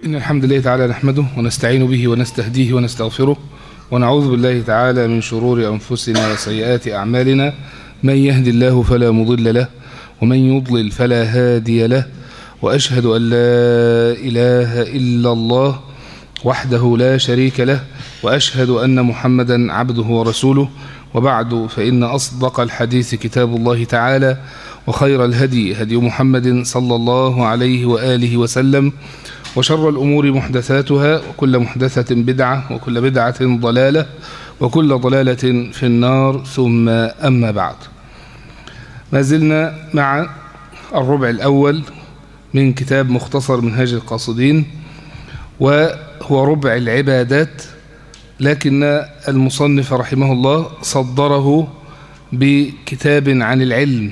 إن الحمد لله تعالى نحمده ونستعين به ونستهديه ونستغفره ونعوذ بالله تعالى من شرور أنفسنا وسيئات أعمالنا من يهد الله فلا مضل له ومن يضلل فلا هادي له وأشهد أن لا إله إلا الله وحده لا شريك له وأشهد أن محمدا عبده ورسوله وبعد فإن أصدق الحديث كتاب الله تعالى وخير الهدي هدي محمد صلى الله عليه وآله وسلم وشر الأمور محدثاتها وكل محدثة بدعة وكل بدعة ضلالة وكل ضلالة في النار ثم أما بعد ما زلنا مع الربع الأول من كتاب مختصر منهاج القاصدين وهو ربع العبادات لكن المصنف رحمه الله صدره بكتاب عن العلم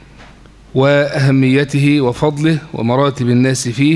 وأهميته وفضله ومراتب الناس فيه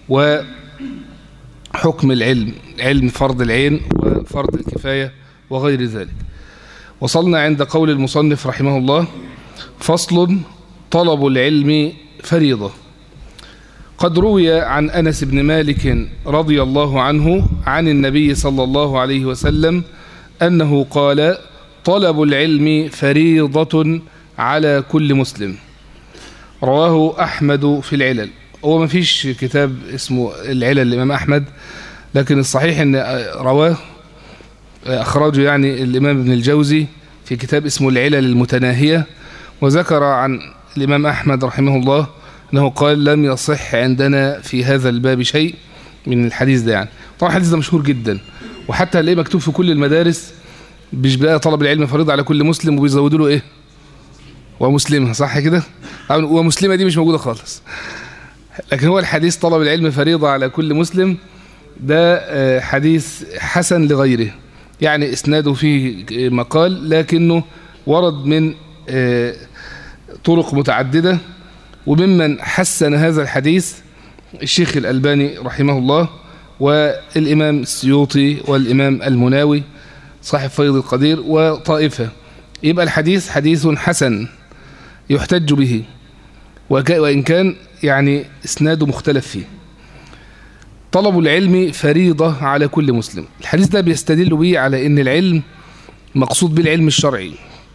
وحكم العلم علم فرض العين وفرض الكفاية وغير ذلك وصلنا عند قول المصنف رحمه الله فصل طلب العلم فريضة قد روي عن أنس بن مالك رضي الله عنه عن النبي صلى الله عليه وسلم أنه قال طلب العلم فريضة على كل مسلم رواه أحمد في العلل هو ما فيش كتاب اسمه العلل الإمام أحمد لكن الصحيح أن رواه أخرجه يعني الإمام ابن الجوزي في كتاب اسمه العلل المتناهية وذكر عن الإمام أحمد رحمه الله أنه قال لم يصح عندنا في هذا الباب شيء من الحديث ده يعني طبعا الحديث ده مشهور جدا وحتى هنلاقيه مكتوب في كل المدارس مش بقى طلب العلم فريضة على كل مسلم وبيزودوا له ايه ومسلمة صح كده ومسلمة دي مش موجودة خالص لكن هو الحديث طلب العلم فريضة على كل مسلم ده حديث حسن لغيره يعني اسناده فيه مقال لكنه ورد من طرق متعددة وممن حسن هذا الحديث الشيخ الألباني رحمه الله والإمام السيوطي والإمام المناوي صاحب فيض القدير وطائفة يبقى الحديث حديث حسن يحتج به وإن كان يعني اسناده مختلف فيه طلب العلم فريضة على كل مسلم الحديث ده بيستدل به على ان العلم مقصود بالعلم الشرعي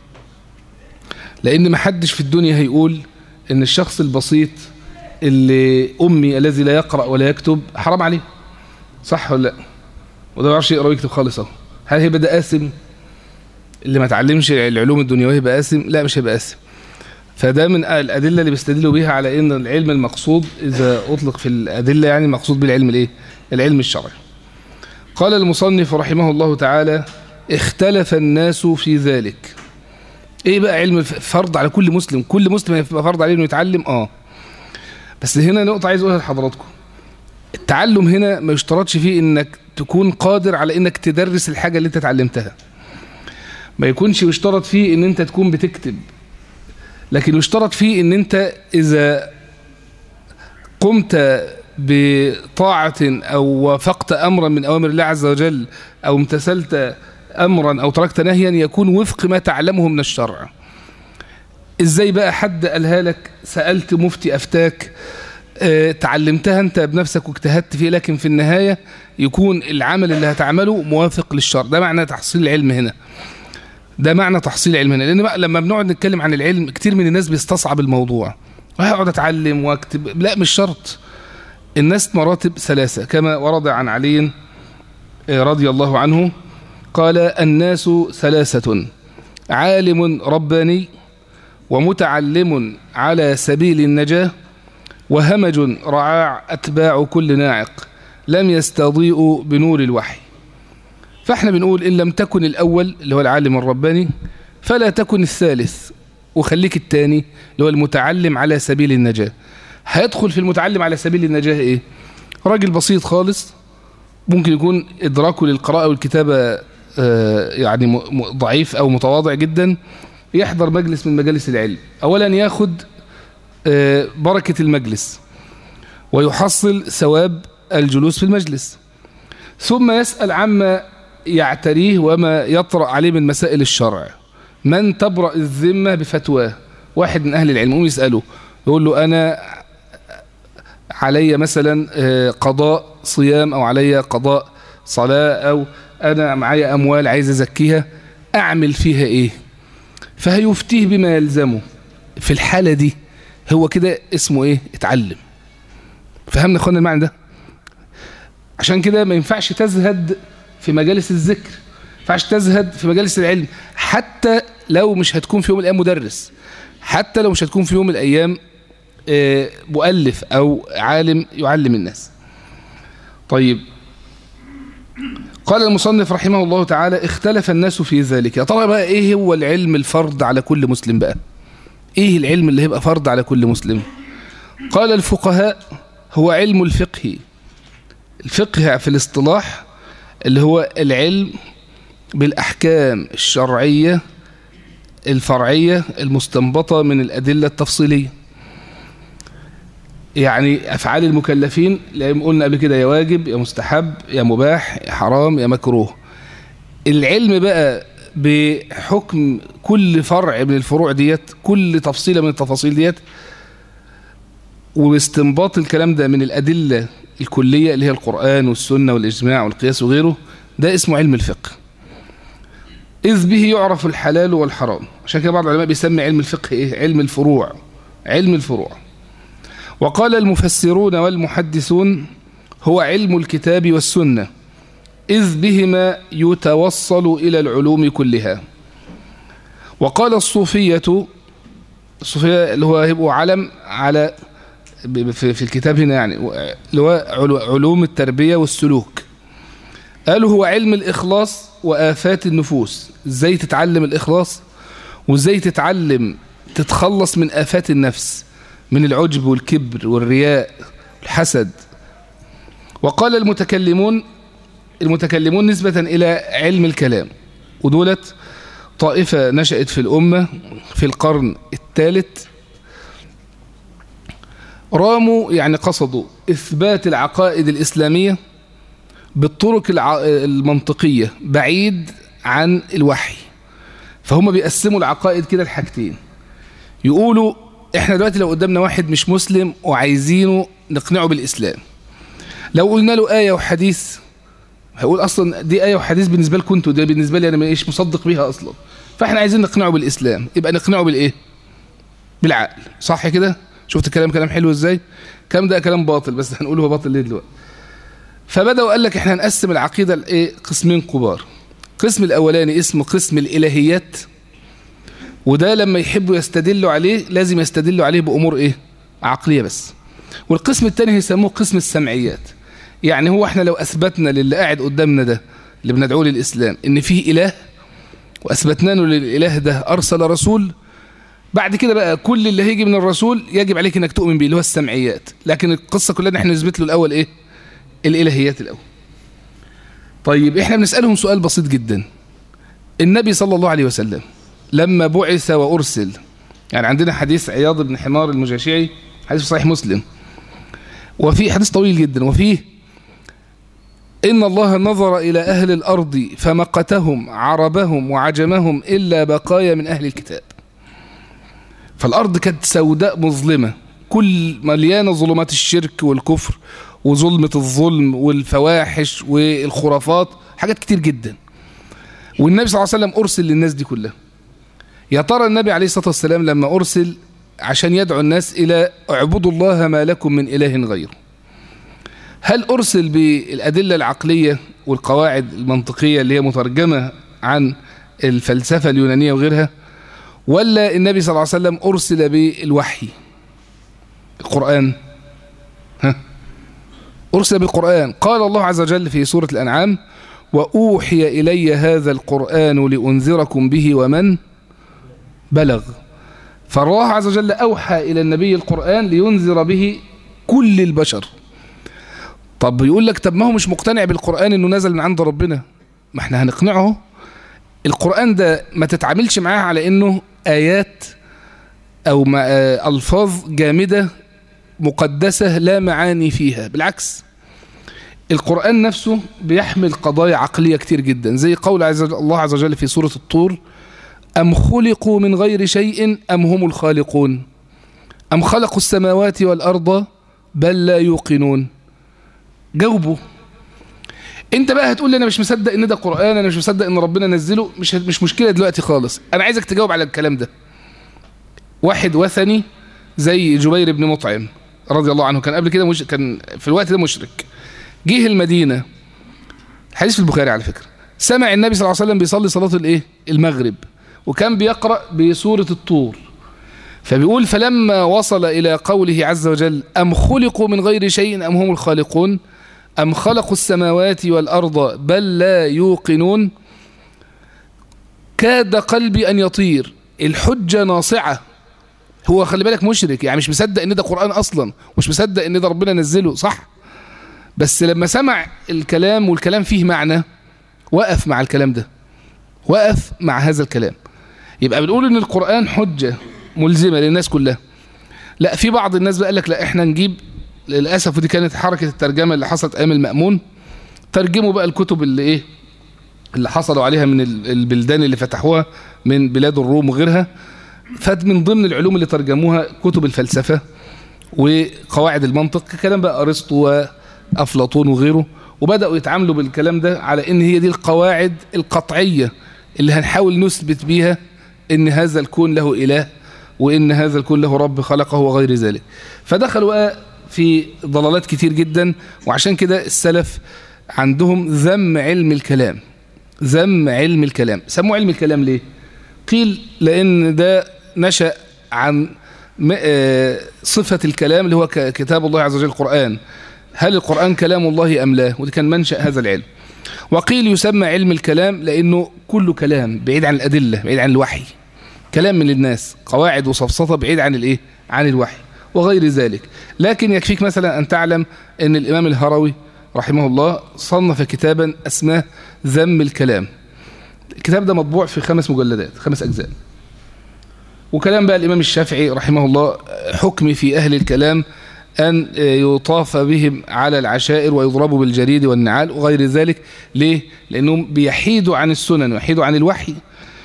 لان محدش في الدنيا هيقول ان الشخص البسيط اللي امي الذي لا يقرأ ولا يكتب حرام عليه صح ولا لا وده ما يعرفش يقرأ ويكتب خالص اهو هل هيبقى ده قاسم اللي ما تعلمش العلوم الدنيويه يبقى قاسم لا مش هيبقى قاسم فده من الأدلة اللي بيستدلوا بيها على أن العلم المقصود إذا أطلق في الأدلة يعني مقصود بالعلم الإيه؟ العلم الشرعي قال المصنف رحمه الله تعالى اختلف الناس في ذلك ايه بقى علم فرض على كل مسلم كل مسلم يبقى فرض عليه انه يتعلم اه بس هنا نقطة عايز اقولها لحضراتكم التعلم هنا ما يشترطش فيه انك تكون قادر على انك تدرس الحاجة اللي انت اتعلمتها ما يكونش يشترط فيه ان انت تكون بتكتب لكن يشترط فيه ان انت اذا قمت بطاعة او وافقت امرا من اوامر الله عز وجل او امتثلت امرا او تركت نهيا يكون وفق ما تعلمه من الشرع ازاي بقى حد قالها لك سألت مفتي افتاك اه تعلمتها انت بنفسك واجتهدت فيه لكن في النهاية يكون العمل اللي هتعمله موافق للشرع ده معنى تحصيل العلم هنا ده معنى تحصيل علم هنا لان لما بنقعد نتكلم عن العلم كتير من الناس بيستصعب الموضوع وهقعد اتعلم واكتب لا مش شرط الناس مراتب ثلاثة كما ورد عن علي رضي الله عنه قال الناس ثلاثة عالم رباني ومتعلم على سبيل النجاة وهمج رعاع أتباع كل ناعق لم يستضيئوا بنور الوحي فاحنا بنقول إن لم تكن الأول اللي هو العالم الرباني فلا تكن الثالث وخليك الثاني اللي هو المتعلم على سبيل النجاة هيدخل في المتعلم على سبيل النجاة ايه راجل بسيط خالص ممكن يكون إدراكه للقراءة والكتابة يعني ضعيف أو متواضع جدا يحضر مجلس من مجالس العلم أولا ياخد بركة المجلس ويحصل ثواب الجلوس في المجلس ثم يسأل عما يعتريه وما يطرأ عليه من مسائل الشرع من تبرأ الذمة بفتواه واحد من أهل العلم يسأله يقول له أنا علي مثلا قضاء صيام أو علي قضاء صلاة أو أنا معايا أموال عايز أزكيها أعمل فيها إيه فهيفتيه بما يلزمه في الحالة دي هو كده اسمه إيه اتعلم فهمنا أخوانا المعنى ده عشان كده ما ينفعش تزهد في مجالس الذكر ما ينفعش تزهد في مجالس العلم حتى لو مش هتكون في يوم من الأيام مدرس حتى لو مش هتكون في يوم من الأيام مؤلف أو عالم يعلم الناس طيب قال المصنف رحمه الله تعالى اختلف الناس في ذلك يا ترى بقى ايه هو العلم الفرض على كل مسلم بقى ايه العلم اللي هيبقى فرض على كل مسلم قال الفقهاء هو علم الفقه الفقه في الاصطلاح اللي هو العلم بالأحكام الشرعية الفرعية المستنبطة من الأدلة التفصيلية يعني أفعال المكلفين لأن قلنا قبل كده يا واجب يا مستحب يا مباح يا حرام يا مكروه العلم بقى بحكم كل فرع من الفروع ديت كل تفصيلة من التفاصيل ديت واستنباط الكلام ده من الأدلة الكلية اللي هي القرآن والسنة والإجماع والقياس وغيره ده اسمه علم الفقه إذ به يعرف الحلال والحرام عشان كده بعض العلماء بيسمي علم الفقه إيه؟ علم الفروع علم الفروع وقال المفسرون والمحدثون هو علم الكتاب والسنة إذ بهما يتوصل إلى العلوم كلها وقال الصوفية الصوفية اللي هو هيبقوا علم على في الكتاب هنا يعني اللي هو علوم التربية والسلوك قالوا هو علم الإخلاص وآفات النفوس ازاي تتعلم الإخلاص وازاي تتعلم تتخلص من آفات النفس من العجب والكبر والرياء والحسد وقال المتكلمون المتكلمون نسبة إلى علم الكلام ودولت طائفة نشأت في الأمة في القرن الثالث راموا يعني قصدوا إثبات العقائد الإسلامية بالطرق المنطقية بعيد عن الوحي فهم بيقسموا العقائد كده لحاجتين يقولوا احنا دلوقتي لو قدامنا واحد مش مسلم وعايزينه نقنعه بالإسلام لو قلنا له آية وحديث هيقول أصلا دي آية وحديث بالنسبة لكم انتوا ده بالنسبة لي أنا مش مصدق بيها أصلا فاحنا عايزين نقنعه بالإسلام يبقى نقنعه بالإيه بالعقل صح كده شفت الكلام كلام حلو ازاي كلام ده كلام باطل بس هنقوله هو باطل ليه دلوقتي فبدأوا قال لك احنا هنقسم العقيدة لايه قسمين كبار القسم الأولاني اسمه قسم الإلهيات وده لما يحبوا يستدلوا عليه لازم يستدلوا عليه بأمور ايه عقلية بس والقسم الثاني هيسموه قسم السمعيات يعني هو احنا لو أثبتنا للي قاعد قدامنا ده اللي بندعوه للإسلام إن فيه إله وأثبتنا له للإله ده أرسل رسول بعد كده بقى كل اللي هيجي من الرسول يجب عليك انك تؤمن بيه اللي هو السمعيات لكن القصة كلها ان احنا نثبت له الأول ايه الإلهيات الأول طيب احنا بنسألهم سؤال بسيط جدا النبي صلى الله عليه وسلم لما بعث وأرسل يعني عندنا حديث عياض بن حمار المجاشعي حديث صحيح مسلم وفي حديث طويل جدا وفيه إن الله نظر إلى أهل الأرض فمقتهم عربهم وعجمهم إلا بقايا من أهل الكتاب فالأرض كانت سوداء مظلمة كل مليانة ظلمات الشرك والكفر وظلمة الظلم والفواحش والخرافات حاجات كتير جدا والنبي صلى الله عليه وسلم أرسل للناس دي كلها يا ترى النبي عليه الصلاة والسلام لما أرسل عشان يدعو الناس إلى اعبدوا الله ما لكم من إله غيره هل أرسل بالأدلة العقلية والقواعد المنطقية اللي هي مترجمة عن الفلسفة اليونانية وغيرها ولا النبي صلى الله عليه وسلم أرسل بالوحي القرآن ها أرسل بالقرآن قال الله عز وجل في سورة الأنعام وأوحي إلي هذا القرآن لأنذركم به ومن بلغ فالله عز وجل أوحى إلى النبي القرآن لينذر به كل البشر طب يقول لك طب ما هو مش مقتنع بالقرآن انه نزل من عند ربنا ما احنا هنقنعه القرآن ده ما تتعاملش معاه على انه آيات او ما آه الفاظ جامدة مقدسة لا معاني فيها بالعكس القرآن نفسه بيحمل قضايا عقلية كتير جدا زي قول عز الله عز وجل في سورة الطور أم خلقوا من غير شيء أم هم الخالقون أم خلقوا السماوات والأرض بل لا يوقنون جاوبوا انت بقى هتقول لي انا مش مصدق ان ده قرآن انا مش مصدق ان ربنا نزله مش مش مشكلة دلوقتي خالص انا عايزك تجاوب على الكلام ده واحد وثني زي جبير بن مطعم رضي الله عنه كان قبل كده مش كان في الوقت ده مشرك جه المدينة حديث في البخاري على فكرة سمع النبي صلى الله عليه وسلم بيصلي صلاة الايه المغرب وكان بيقرأ بسورة الطور فبيقول فلما وصل إلى قوله عز وجل أم خلقوا من غير شيء أم هم الخالقون أم خلقوا السماوات والأرض بل لا يوقنون كاد قلبي أن يطير الحجة ناصعة هو خلي بالك مشرك يعني مش مصدق ان ده قرآن اصلا مش مصدق ان ده ربنا نزله صح بس لما سمع الكلام والكلام فيه معنى وقف مع الكلام ده وقف مع هذا الكلام يبقى بنقول ان القرآن حجة ملزمة للناس كلها لا في بعض الناس بقى لك لا احنا نجيب للأسف ودي كانت حركة الترجمة اللي حصلت أيام المأمون ترجموا بقى الكتب اللي ايه اللي حصلوا عليها من البلدان اللي فتحوها من بلاد الروم وغيرها فمن ضمن العلوم اللي ترجموها كتب الفلسفة وقواعد المنطق كلام بقى أرسطو وأفلاطون وغيره وبدأوا يتعاملوا بالكلام ده على ان هي دي القواعد القطعية اللي هنحاول نثبت بيها ان هذا الكون له إله وان هذا الكون له رب خلقه وغير ذلك فدخلوا في ضلالات كتير جدا وعشان كده السلف عندهم ذم علم الكلام ذم علم الكلام سموه علم الكلام ليه قيل لأن ده نشأ عن صفة الكلام اللي هو كتاب الله عز وجل القرآن هل القرآن كلام الله أم لا ودي كان منشأ هذا العلم وقيل يسمى علم الكلام لأنه كله كلام بعيد عن الأدلة بعيد عن الوحي كلام من الناس قواعد وصفصفة بعيد عن الإيه عن الوحي وغير ذلك لكن يكفيك مثلا أن تعلم أن الإمام الهروي رحمه الله صنف كتابا اسماه ذم الكلام الكتاب ده مطبوع في خمس مجلدات خمس أجزاء وكلام بقى الإمام الشافعي رحمه الله حكم في أهل الكلام أن يطاف بهم على العشائر ويضربوا بالجريد والنعال وغير ذلك ليه؟ لأنهم بيحيدوا عن السنن ويحيدوا عن الوحي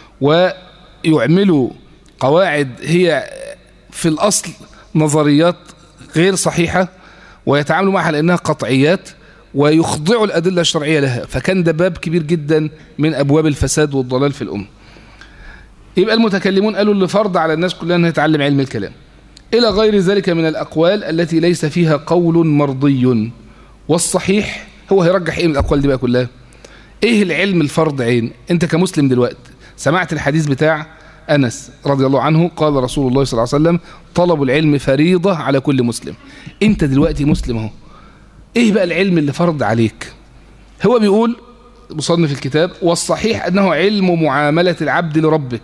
ويعملوا قواعد هي في الأصل نظريات غير صحيحة ويتعاملوا معها لأنها قطعيات ويخضعوا الأدلة الشرعية لها فكان ده باب كبير جدا من أبواب الفساد والضلال في الأمة يبقى المتكلمون قالوا اللي فرض على الناس كلها أنها تتعلم علم الكلام إلى غير ذلك من الأقوال التي ليس فيها قول مرضي والصحيح هو هيرجح إيه من الأقوال دي بقى كلها إيه العلم الفرض عين أنت كمسلم دلوقتي سمعت الحديث بتاع أنس رضي الله عنه قال رسول الله صلى الله عليه وسلم طلب العلم فريضة على كل مسلم أنت دلوقتي مسلم اهو إيه بقى العلم اللي فرض عليك هو بيقول مصنف الكتاب والصحيح أنه علم معاملة العبد لربه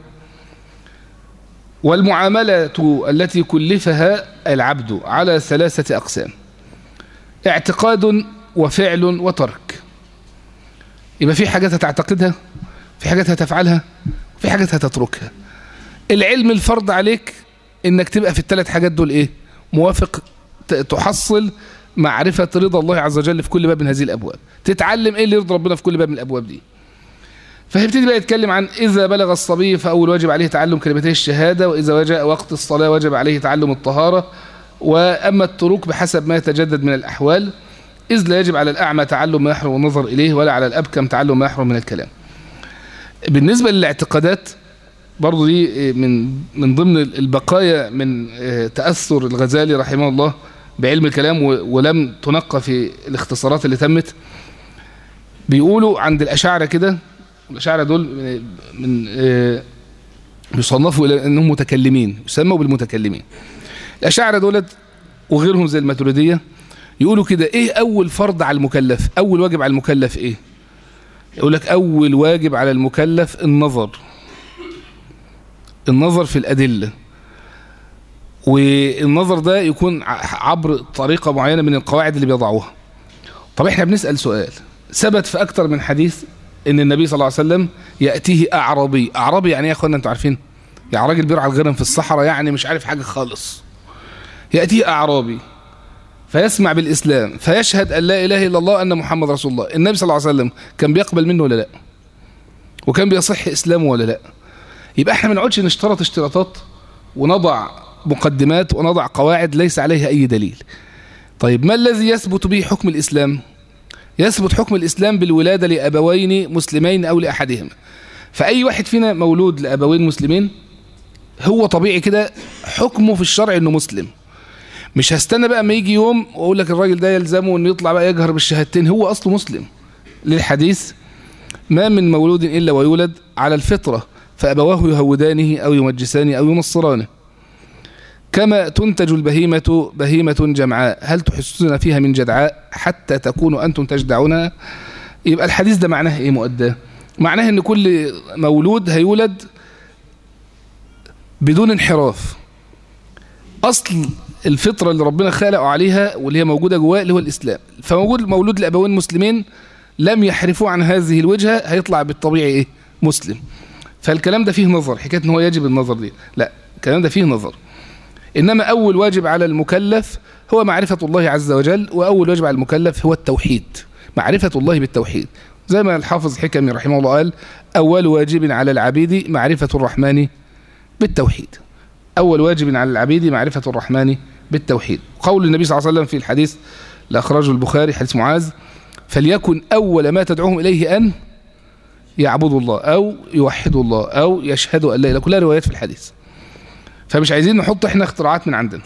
والمعاملة التي كلفها العبد على ثلاثة أقسام اعتقاد وفعل وترك يبقى في حاجات هتعتقدها في حاجات هتفعلها في حاجات هتتركها العلم الفرض عليك انك تبقى في الثلاث حاجات دول ايه موافق تحصل معرفة رضا الله عز وجل في كل باب من هذه الأبواب تتعلم ايه اللي يرضي ربنا في كل باب من الأبواب دي فهيبتدي بقى يتكلم عن إذا بلغ الصبي فأول واجب عليه تعلم كلمتي الشهادة وإذا جاء وقت الصلاة وجب عليه تعلم الطهارة وأما التروك بحسب ما يتجدد من الأحوال إذ لا يجب على الأعمى تعلم ما يحرم النظر إليه ولا على الأبكم تعلم ما يحرم من الكلام بالنسبة للاعتقادات برضو دي من من ضمن البقايا من تأثر الغزالي رحمه الله بعلم الكلام ولم تنقى في الاختصارات اللي تمت بيقولوا عند الأشاعرة كده الأشاعرة دول من يصنفوا إلى أنهم متكلمين يسموا بالمتكلمين الأشاعرة دولت وغيرهم زي الماتريدية يقولوا كده إيه أول فرض على المكلف أول واجب على المكلف إيه يقول لك أول واجب على المكلف النظر النظر في الأدلة والنظر ده يكون عبر طريقة معينة من القواعد اللي بيضعوها طب احنا بنسأل سؤال ثبت في أكتر من حديث ان النبي صلى الله عليه وسلم يأتيه أعرابي أعرابي يعني يا أخوانا أنتوا عارفين يعني راجل بيرعى الغنم في الصحراء يعني مش عارف حاجة خالص يأتيه أعرابي فيسمع بالإسلام فيشهد أن لا إله إلا الله أن محمد رسول الله النبي صلى الله عليه وسلم كان بيقبل منه ولا لا وكان بيصح إسلامه ولا لا يبقى احنا ما نقعدش نشترط اشتراطات ونضع مقدمات ونضع قواعد ليس عليها أي دليل طيب ما الذي يثبت به حكم الإسلام يثبت حكم الإسلام بالولادة لأبوين مسلمين أو لأحدهما فأي واحد فينا مولود لأبوين مسلمين هو طبيعي كده حكمه في الشرع انه مسلم مش هستنى بقى ما يجي يوم واقول لك الراجل ده يلزمه انه يطلع بقى يجهر بالشهادتين هو اصله مسلم للحديث ما من مولود الا ويولد على الفطره فابواه يهودانه او يمجسانه او ينصرانه كما تنتج البهيمة بهيمة جمعاء هل تحسون فيها من جدعاء حتى تكونوا أنتم تجدعونها يبقى الحديث ده معناه إيه مؤداه معناه أن كل مولود هيولد بدون انحراف أصل الفطرة اللي ربنا خلقه عليها واللي هي موجودة جواه اللي هو الإسلام فموجود مولود لأبوين مسلمين لم يحرفوا عن هذه الوجهة هيطلع بالطبيعي إيه مسلم فالكلام ده فيه نظر حكاية ان هو يجب النظر دي لا الكلام ده فيه نظر إنما أول واجب على المكلف هو معرفة الله عز وجل وأول واجب على المكلف هو التوحيد معرفة الله بالتوحيد زي ما الحافظ حكمي رحمه الله قال أول واجب على العبيد معرفة الرحمن بالتوحيد أول واجب على العبيد معرفة الرحمن بالتوحيد قول النبي صلى الله عليه وسلم في الحديث لأخرجه البخاري حديث معاذ فليكن أول ما تدعوهم إليه أن يعبدوا الله أو يوحدوا الله أو يشهدوا أن لا إله كلها روايات في الحديث فمش عايزين نحط احنا اختراعات من عندنا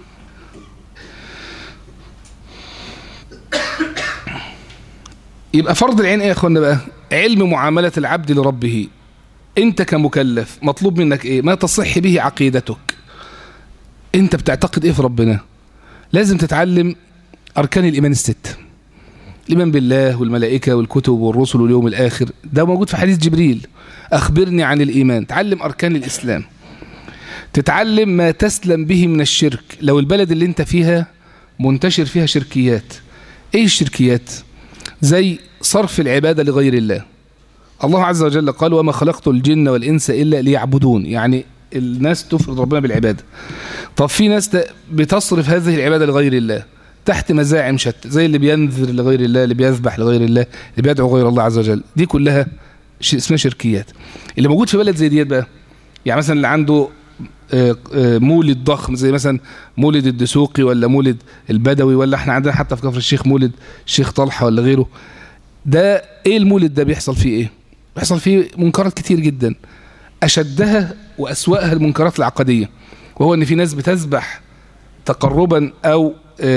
يبقى فرض العين ايه يا اخوانا بقى علم معاملة العبد لربه انت كمكلف مطلوب منك ايه ما تصح به عقيدتك انت بتعتقد ايه في ربنا لازم تتعلم اركان الايمان الست الايمان بالله والملائكة والكتب والرسل واليوم الاخر ده موجود في حديث جبريل اخبرني عن الايمان تعلم اركان الاسلام تتعلم ما تسلم به من الشرك لو البلد اللي انت فيها منتشر فيها شركيات ايه الشركيات زي صرف العبادة لغير الله الله عز وجل قال وما خلقت الجن والإنس إلا ليعبدون يعني الناس تفرض ربنا بالعبادة طب في ناس بتصرف هذه العبادة لغير الله تحت مزاعم شتى زي اللي بينذر لغير الله اللي بيذبح لغير الله اللي بيدعو غير الله عز وجل دي كلها اسمها شركيات اللي موجود في بلد زي ديت بقى يعني مثلا اللي عنده مولد ضخم زي مثلا مولد الدسوقي ولا مولد البدوي ولا احنا عندنا حتى في كفر الشيخ مولد الشيخ طلحه ولا غيره ده ايه المولد ده بيحصل فيه ايه بيحصل فيه منكرات كتير جدا اشدها واسواها المنكرات العقديه وهو ان في ناس بتذبح تقربا او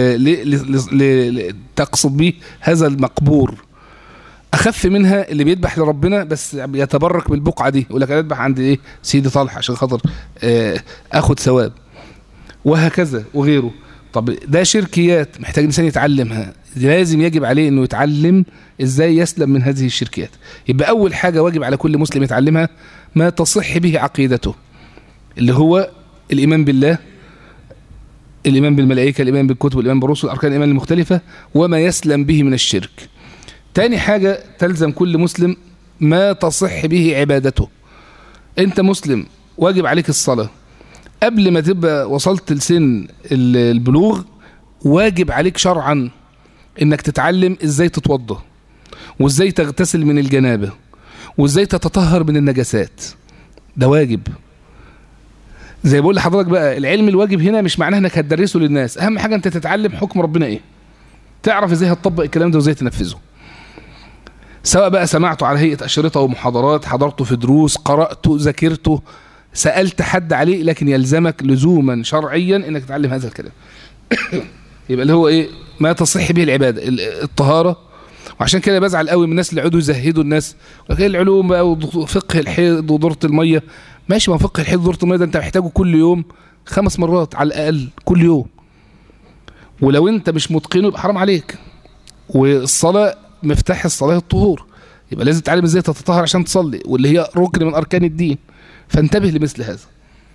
تقصد به هذا المقبور اخف منها اللي بيذبح لربنا بس يتبرك بالبقعه دي يقول لك انا اذبح عند ايه سيدي طلحه عشان خاطر اخد ثواب وهكذا وغيره طب ده شركيات محتاج الانسان يتعلمها لازم يجب عليه انه يتعلم ازاي يسلم من هذه الشركيات يبقى اول حاجه واجب على كل مسلم يتعلمها ما تصح به عقيدته اللي هو الايمان بالله الايمان بالملائكه الايمان بالكتب الايمان بالرسل اركان الايمان المختلفه وما يسلم به من الشرك تاني حاجة تلزم كل مسلم ما تصح به عبادته انت مسلم واجب عليك الصلاة قبل ما تبقى وصلت لسن البلوغ واجب عليك شرعا انك تتعلم ازاي تتوضى وازاي تغتسل من الجنابة وازاي تتطهر من النجاسات ده واجب زي بقول لحضرتك بقى العلم الواجب هنا مش معناه انك هتدرسه للناس اهم حاجة انت تتعلم حكم ربنا ايه تعرف ازاي هتطبق الكلام ده وازاي تنفذه سواء بقى سمعته على هيئة أشرطة ومحاضرات حضرته في دروس قرأته ذاكرته سألت حد عليه لكن يلزمك لزوما شرعيا انك تتعلم هذا الكلام يبقى اللي هو ايه ما تصح به العبادة الطهارة وعشان كده بزعل قوي من الناس اللي يقعدوا يزهدوا الناس لكن العلوم بقى وفقه الحيض ودورة المية ماشي ما فقه الحيض ودورة المية ده انت محتاجه كل يوم خمس مرات على الأقل كل يوم ولو انت مش متقنه يبقى حرام عليك والصلاة مفتاح الصلاة الطهور يبقى لازم تتعلم ازاي تتطهر عشان تصلي واللي هي ركن من أركان الدين فانتبه لمثل هذا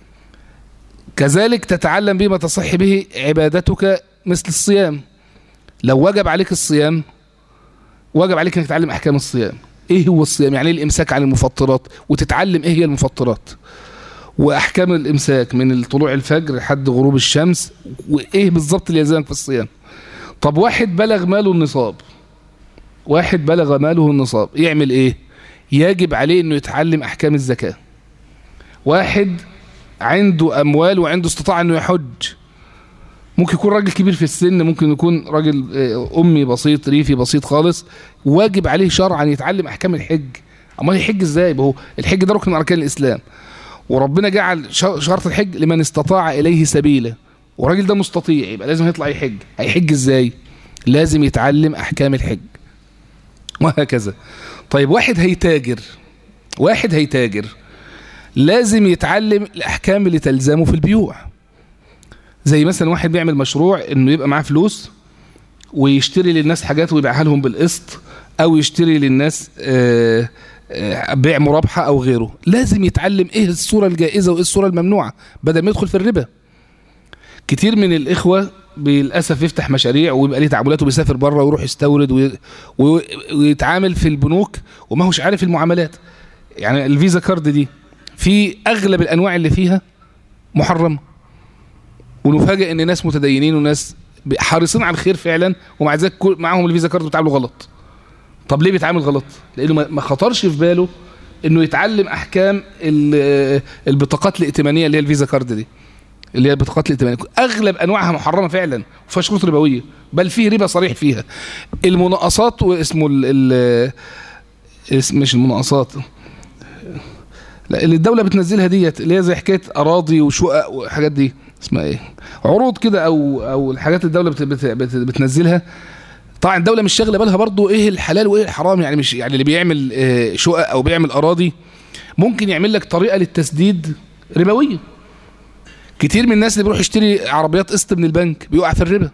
كذلك تتعلم بما تصح به عبادتك مثل الصيام لو وجب عليك الصيام وجب عليك انك تتعلم احكام الصيام ايه هو الصيام يعني ايه الامساك عن المفطرات وتتعلم ايه هي المفطرات واحكام الامساك من طلوع الفجر لحد غروب الشمس وايه بالظبط اللي يلزمك في الصيام طب واحد بلغ ماله النصاب واحد بلغ ماله النصاب يعمل ايه يجب عليه انه يتعلم احكام الزكاة واحد عنده اموال وعنده استطاعة انه يحج ممكن يكون راجل كبير في السن ممكن يكون راجل آه، امي بسيط ريفي بسيط خالص واجب عليه شرعا يتعلم احكام الحج امال يحج ازاي ما هو الحج ده ركن من اركان الاسلام وربنا جعل ش- شرط الحج لمن استطاع اليه سبيلا والراجل ده مستطيع يبقى لازم يطلع يحج هيحج ازاي لازم يتعلم احكام الحج وهكذا طيب واحد هيتاجر واحد هيتاجر لازم يتعلم الاحكام اللي تلزمه في البيوع زي مثلا واحد بيعمل مشروع انه يبقى معاه فلوس ويشتري للناس حاجات ويبيعها لهم بالقسط او يشتري للناس آه، آه، بيع مرابحه او غيره لازم يتعلم ايه الصوره الجائزه وايه الصوره الممنوعه بدل ما يدخل في الربا كتير من الاخوه للاسف يفتح مشاريع ويبقى ليه تعاملات وبيسافر بره ويروح يستورد وي- وي- ويتعامل في البنوك وما هوش عارف المعاملات يعني الفيزا كارد دي في اغلب الانواع اللي فيها محرمه ونفاجئ ان ناس متدينين وناس حريصين على الخير فعلا ومع ذلك كل- معاهم الفيزا كارد بيتعاملوا غلط طب ليه بيتعامل غلط لانه ما- ما خطرش في باله انه يتعلم احكام ال- البطاقات الائتمانيه اللي هي الفيزا كارد دي اللي هي البطاقات الائتمانيه اغلب انواعها محرمه فعلا وفيها شروط ربويه بل فيه ربا صريح فيها المناقصات واسمه ال ال اسم مش المناقصات لا اللي الدوله بتنزلها ديت اللي هي زي حكايه اراضي وشقق وحاجات دي اسمها ايه عروض كده او او الحاجات اللي الدوله بت بت بت بتنزلها طبعا الدوله مش شاغله بالها برضو ايه الحلال وايه الحرام يعني مش يعني اللي بيعمل آه، شقق او بيعمل اراضي ممكن يعمل لك طريقه للتسديد ربويه كتير من الناس اللي بيروح يشتري عربيات قسط من البنك بيقع في الربا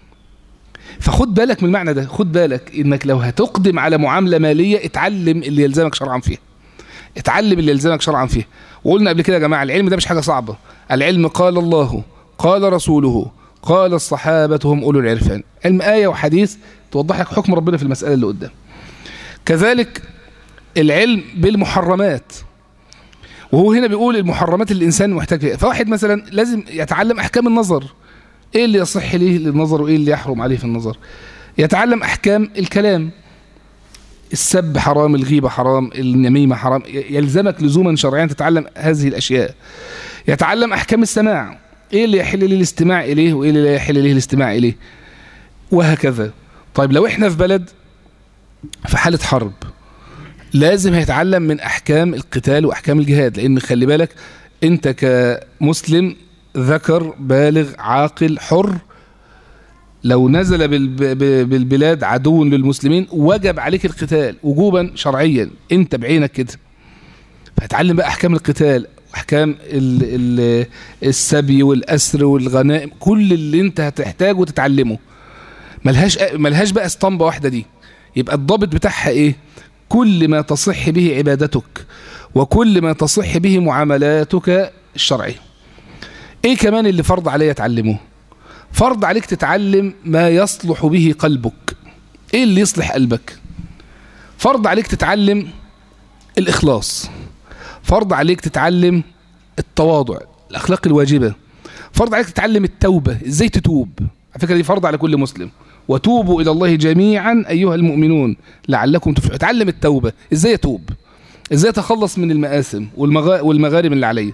فخد بالك من المعنى ده خد بالك انك لو هتقدم على معامله ماليه اتعلم اللي يلزمك شرعا فيها اتعلم اللي يلزمك شرعا فيه وقلنا قبل كده يا جماعه العلم ده مش حاجه صعبه العلم قال الله قال رسوله قال الصحابه هم اولو العرفان علم ايه وحديث توضح لك حكم ربنا في المساله اللي قدام كذلك العلم بالمحرمات وهو هنا بيقول المحرمات اللي الانسان محتاج فيها فواحد مثلا لازم يتعلم احكام النظر ايه اللي يصح ليه للنظر وايه اللي يحرم عليه في النظر يتعلم احكام الكلام السب حرام الغيبة حرام النميمة حرام يلزمك لزوما شرعيا تتعلم هذه الأشياء يتعلم أحكام السماع إيه اللي يحل لي الاستماع إليه وإيه اللي لا يحل لي الاستماع إليه وهكذا طيب لو إحنا في بلد في حالة حرب لازم هيتعلم من أحكام القتال وأحكام الجهاد لأن خلي بالك أنت كمسلم ذكر بالغ عاقل حر لو نزل بالب- ب- بالبلاد عدو للمسلمين وجب عليك القتال وجوبا شرعيا انت بعينك كده فهتعلم بقى احكام القتال واحكام ال- ال- السبي والاسر والغنائم كل اللي انت هتحتاجه تتعلمه ملهاش ملهاش بقى اسطمبه واحده دي يبقى الضابط بتاعها ايه كل ما تصح به عبادتك وكل ما تصح به معاملاتك الشرعيه ايه كمان اللي فرض عليا اتعلمه فرض عليك تتعلم ما يصلح به قلبك ايه اللي يصلح قلبك فرض عليك تتعلم الاخلاص فرض عليك تتعلم التواضع الاخلاق الواجبه فرض عليك تتعلم التوبه ازاي تتوب على فكره دي فرض على كل مسلم وتوبوا الى الله جميعا ايها المؤمنون لعلكم تفلحون اتعلم التوبه ازاي اتوب ازاي اتخلص من المآثم والمغا... والمغارم اللي عليا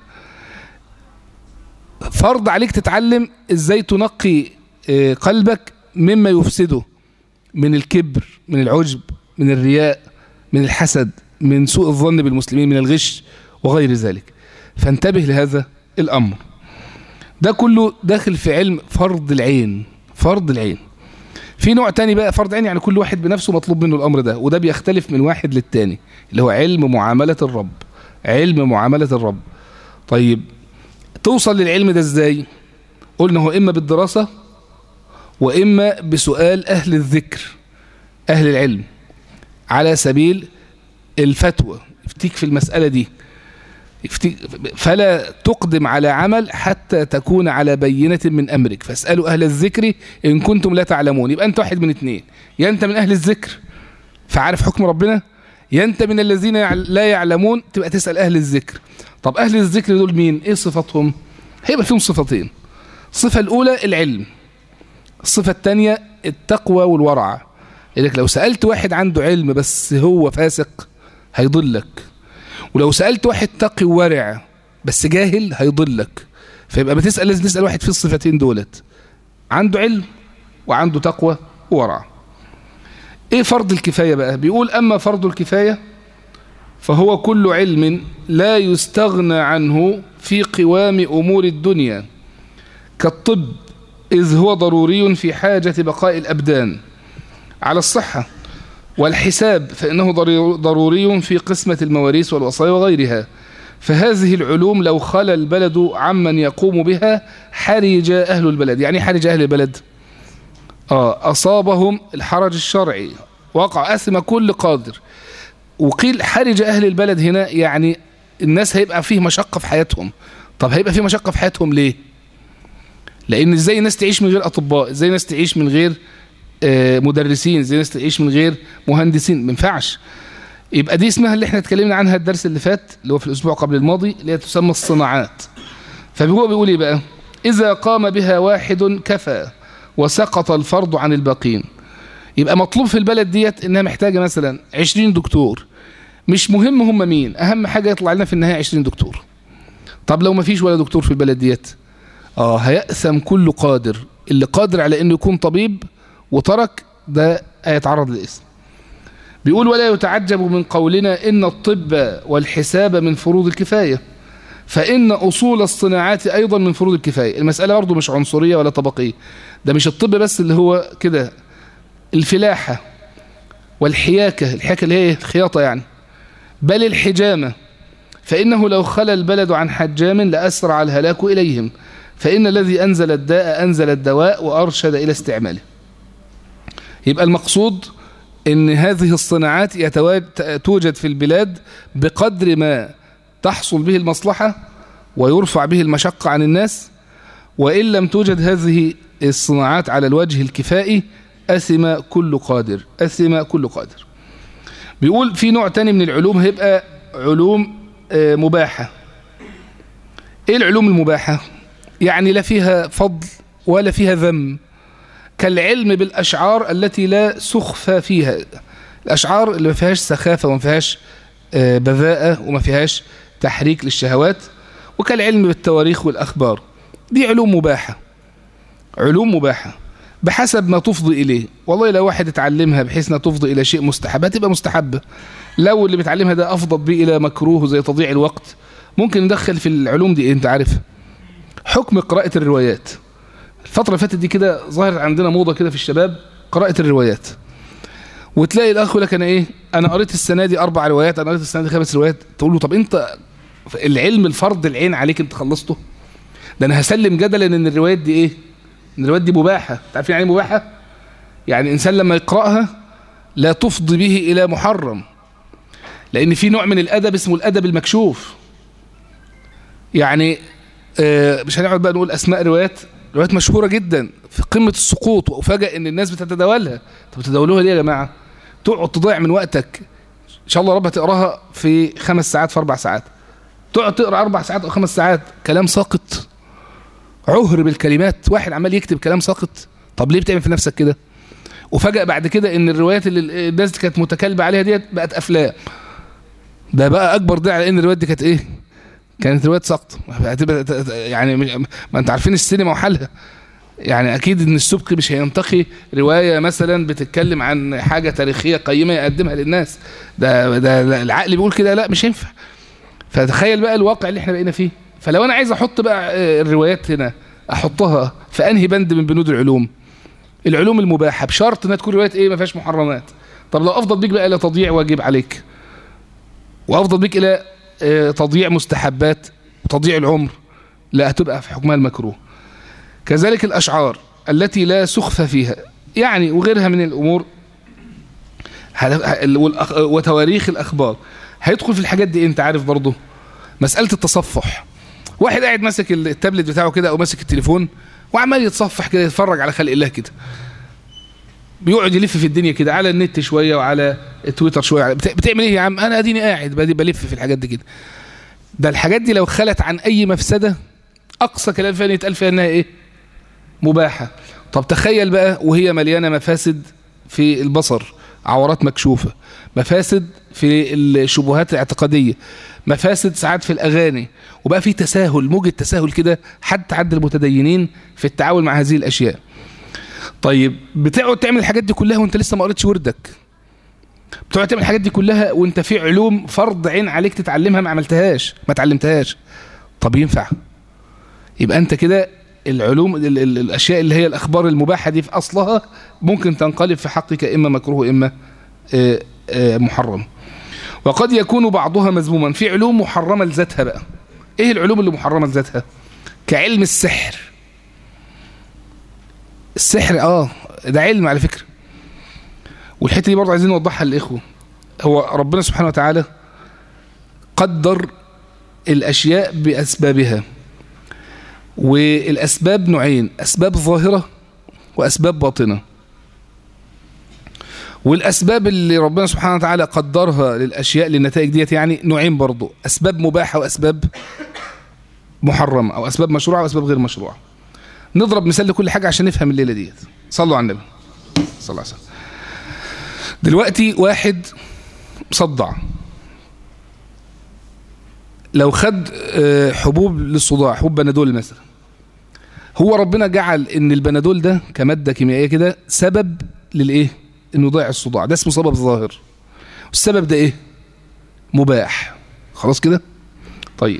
فرض عليك تتعلم ازاي تنقي آه، قلبك مما يفسده من الكبر من العجب من الرياء من الحسد من سوء الظن بالمسلمين من الغش وغير ذلك فانتبه لهذا الامر ده كله داخل في علم فرض العين فرض العين في نوع تاني بقى فرض عين يعني كل واحد بنفسه مطلوب منه الامر ده وده بيختلف من واحد للتاني اللي هو علم معاملة الرب علم معاملة الرب طيب توصل للعلم ده ازاي قلنا هو اما بالدراسة واما بسؤال اهل الذكر اهل العلم على سبيل الفتوى يفتيك في المسألة دي يفتيك فلا تقدم على عمل حتى تكون على بينة من أمرك فاسألوا أهل الذكر إن كنتم لا تعلمون يبقى أنت واحد من اتنين يا أنت من أهل الذكر فعارف حكم ربنا يا أنت من الذين يع- لا يعلمون تبقى تسأل أهل الذكر طب أهل الذكر دول مين إيه صفاتهم هيبقى فيهم صفتين الصفة الأولى العلم الصفة الثانية التقوى والورع لذلك لو سألت واحد عنده علم بس هو فاسق هيضلك ولو سألت واحد تقي وورع بس جاهل هيضلك فيبقى بتسأل لازم تسأل واحد فيه الصفتين دولت عنده علم وعنده تقوى وورع ايه فرض الكفاية بقى بيقول اما فرض الكفاية فهو كل علم لا يستغنى عنه في قوام امور الدنيا كالطب إذ هو ضروري في حاجة بقاء الأبدان على الصحة والحساب فإنه ضروري في قسمة المواريث والوصايا وغيرها فهذه العلوم لو خلى البلد عمن يقوم بها حرج أهل البلد يعني حرج أهل البلد آه أصابهم الحرج الشرعي وقع أثم كل قادر وقيل حرج أهل البلد هنا يعني الناس هيبقى فيه مشقة في حياتهم طب هيبقى فيه مشقة في حياتهم ليه لان ازاي الناس تعيش من غير اطباء ازاي الناس تعيش من غير مدرسين ازاي الناس تعيش من غير مهندسين ما ينفعش يبقى دي اسمها اللي احنا اتكلمنا عنها الدرس اللي فات اللي هو في الاسبوع قبل الماضي اللي هي تسمى الصناعات فهو بيقول ايه بقى اذا قام بها واحد كفى وسقط الفرض عن الباقين يبقى مطلوب في البلد ديت انها محتاجه مثلا 20 دكتور مش مهم هم مين اهم حاجه يطلع لنا في النهايه 20 دكتور طب لو ما فيش ولا دكتور في البلد ديت اه هيأثم كل قادر اللي قادر على انه يكون طبيب وترك ده هيتعرض للإثم بيقول ولا يتعجب من قولنا إن الطب والحساب من فروض الكفاية فإن أصول الصناعات أيضا من فروض الكفاية المسألة برضه مش عنصرية ولا طبقية ده مش الطب بس اللي هو كده الفلاحة والحياكة الحياكة اللي هي الخياطة يعني بل الحجامة فإنه لو خلى البلد عن حجام لأسرع الهلاك إليهم فإن الذي أنزل الداء أنزل الدواء وأرشد إلى استعماله يبقى المقصود ان هذه الصناعات توجد في البلاد بقدر ما تحصل به المصلحة ويرفع به المشقة عن الناس وإن لم توجد هذه الصناعات على الوجه الكفائي أثم كل قادر أثم كل قادر بيقول في نوع تاني من العلوم هيبقى علوم مباحة ايه العلوم المباحة يعني لا فيها فضل ولا فيها ذم كالعلم بالأشعار التي لا سخف فيها الأشعار اللي ما فيهاش سخافة وما فيهاش بذاءة وما فيهاش تحريك للشهوات وكالعلم بالتواريخ والأخبار دي علوم مباحة علوم مباحة بحسب ما تفضي إليه والله لو واحد اتعلمها بحيث انها تفضي إلى شيء مستحب هتبقى مستحبة لو اللي بيتعلمها ده أفضل به إلى مكروه زي تضييع الوقت ممكن ندخل في العلوم دي انت عارف حكم قراءة الروايات الفترة اللي فاتت دي كده ظهرت عندنا موضة كده في الشباب قراءة الروايات وتلاقي الأخ يقول لك أنا إيه أنا قريت السنة دي أربع روايات أنا قريت السنة دي خمس روايات تقول له طب أنت العلم الفرض العين عليك أنت خلصته ده أنا هسلم جدلا إن الروايات دي إيه إن الروايات دي مباحة عارفين يعني مباحة يعني الإنسان لما يقرأها لا تفضي به إلى محرم لأن في نوع من الأدب اسمه الأدب المكشوف يعني آه مش هنقعد بقى نقول أسماء روايات روايات مشهورة جدا في قمة السقوط وأفاجئ إن الناس بتتداولها طب بتتداولوها ليه يا جماعة تقعد تضيع من وقتك إن شاء الله رب هتقراها في خمس ساعات في أربع ساعات تقعد تقرا أربع ساعات أو خمس ساعات كلام ساقط عهر بالكلمات واحد عمال يكتب كلام ساقط طب ليه بتعمل في نفسك كده وفجأة بعد كده إن الروايات اللي الناس كانت متكلبة عليها ديت بقت أفلام ده بقى أكبر داعي لأن الروايات دي كانت إيه كانت رواية سقط يعني ما انت عارفين السينما وحالها يعني اكيد ان السبكي مش هينتقي رواية مثلا بتتكلم عن حاجة تاريخية قيمة يقدمها للناس ده, ده, ده العقل بيقول كده لا مش ينفع فتخيل بقى الواقع اللي احنا بقينا فيه فلو انا عايز احط بقى الروايات هنا احطها في انهي بند من بنود العلوم العلوم المباحة بشرط انها تكون روايات ايه ما فيهاش محرمات طب لو افضل بيك بقى الى تضييع واجب عليك وافضل بيك الى تضييع مستحبات وتضييع العمر لا هتبقى في حكمها المكروه كذلك الأشعار التي لا سخف فيها يعني وغيرها من الأمور وتواريخ الأخبار هيدخل في الحاجات دي انت عارف برضه مسألة التصفح واحد قاعد ماسك التابلت بتاعه كده أو ماسك التليفون وعمال يتصفح كده يتفرج على خلق الله كده بيقعد يلف في الدنيا كده على النت شوية وعلى تويتر شوية بتعمل ايه يا عم انا اديني قاعد بلف في الحاجات دي كده ده الحاجات دي لو خلت عن اي مفسدة اقصى كلام فيها يتقال فيها انها ايه مباحة طب تخيل بقى وهي مليانة مفاسد في البصر عورات مكشوفة مفاسد في الشبهات الاعتقادية مفاسد ساعات في الأغاني وبقى في تساهل موجة تساهل كده حتى عند المتدينين في التعامل مع هذه الأشياء طيب بتقعد تعمل الحاجات دي كلها وانت لسه ما قريتش وردك بتقعد تعمل الحاجات دي كلها وانت في علوم فرض عين عليك تتعلمها ما عملتهاش ما اتعلمتهاش طب ينفع يبقى انت كده العلوم ال ال الاشياء اللي هي الاخبار المباحه دي في اصلها ممكن تنقلب في حقك اما مكروه اما آآ آآ محرم وقد يكون بعضها مذموما في علوم محرمه لذاتها بقى ايه العلوم اللي محرمه لذاتها كعلم السحر السحر اه ده علم على فكره والحته دي برضه عايزين نوضحها للاخوه هو ربنا سبحانه وتعالى قدر الاشياء باسبابها والاسباب نوعين اسباب ظاهره واسباب باطنه والاسباب اللي ربنا سبحانه وتعالى قدرها للاشياء للنتائج ديت يعني نوعين برضه اسباب مباحه واسباب محرمه او اسباب مشروعه واسباب غير مشروعه نضرب مثال لكل حاجه عشان نفهم الليله ديت صلوا على النبي صلى الله عليه وسلم دلوقتي واحد صدع لو خد حبوب للصداع حبوب بنادول مثلا هو ربنا جعل ان البنادول ده كماده كيميائيه كده سبب للايه انه ضيع الصداع ده اسمه سبب ظاهر والسبب ده ايه مباح خلاص كده طيب